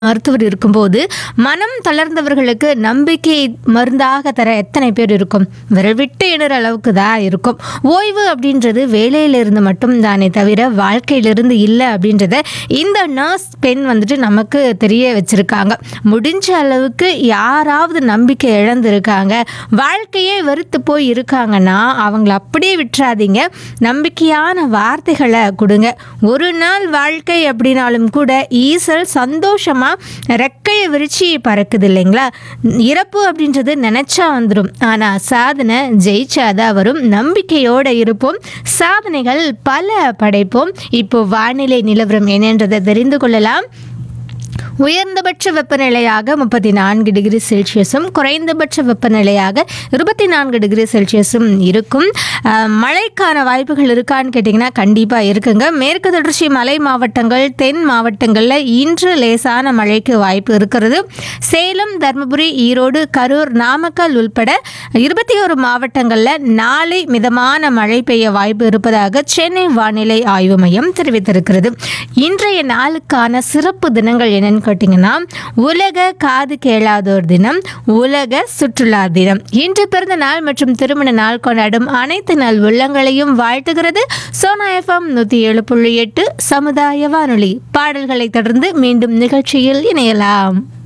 மருத்துவர் இருக்கும்போது மனம் தளர்ந்தவர்களுக்கு நம்பிக்கை மருந்தாக தர எத்தனை பேர் இருக்கும் விரல் விட்டு எண்ணுற அளவுக்கு தான் இருக்கும் ஓய்வு அப்படின்றது வேலையிலிருந்து மட்டும் தானே தவிர வாழ்க்கையிலிருந்து இல்லை அப்படின்றத இந்த நர்ஸ் பெண் வந்துட்டு நமக்கு தெரிய வச்சிருக்காங்க முடிஞ்ச அளவுக்கு யாராவது நம்பிக்கை இழந்திருக்காங்க வாழ்க்கையே வெறுத்து போய் இருக்காங்கன்னா அவங்கள அப்படியே விட்டுறாதீங்க நம்பிக்கையான வார்த்தைகளை கொடுங்க ஒரு நாள் வாழ்க்கை அப்படின்னாலும் கூட ஈசல் சந்தோஷமா ரெக்கையை விரிச்சு பறக்குது இல்லைங்களா இறப்பு அப்படின்றது நினைச்சா வந்துடும் ஆனா சாதனை ஜெயிச்சாதான் வரும் நம்பிக்கையோட இருப்போம் சாதனைகள் பல படைப்போம் இப்போ வானிலை நிலவரம் என்னன்றதை தெரிந்து கொள்ளலாம் உயர்ந்தபட்ச வெப்பநிலையாக முப்பத்தி நான்கு டிகிரி செல்சியஸும் குறைந்தபட்ச வெப்பநிலையாக இருபத்தி நான்கு டிகிரி செல்சியஸும் இருக்கும் அஹ், மழைக்கான வாய்ப்புகள் இருக்கான்னு கேட்டிங்கன்னா கண்டிப்பாக இருக்குங்க மேற்கு தொடர்ச்சி மலை மாவட்டங்கள் தென் மாவட்டங்களில் இன்று லேசான மழைக்கு வாய்ப்பு இருக்கிறது சேலம் தருமபுரி ஈரோடு கரூர் நாமக்கல் உள்பட இருபத்தி ஒரு மாவட்டங்களில் நாளை மிதமான மழை பெய்ய வாய்ப்பு இருப்பதாக சென்னை வானிலை ஆய்வு மையம் தெரிவித்திருக்கிறது இன்றைய நாளுக்கான சிறப்பு தினங்கள் என்னன்னு கேட்டிங்கன்னா உலக காது கேளாதோர் தினம் உலக சுற்றுலா தினம் இன்று பிறந்த நாள் மற்றும் திருமண நாள் கொண்டாடும் அனைத்து நாள் உள்ளங்களையும் வாழ்த்துகிறது சோனா எஃப்எம் நூற்றி ஏழு புள்ளி எட்டு சமுதாய வானொலி பாடல்களை தொடர்ந்து மீண்டும் நிகழ்ச்சியில் இணையலாம்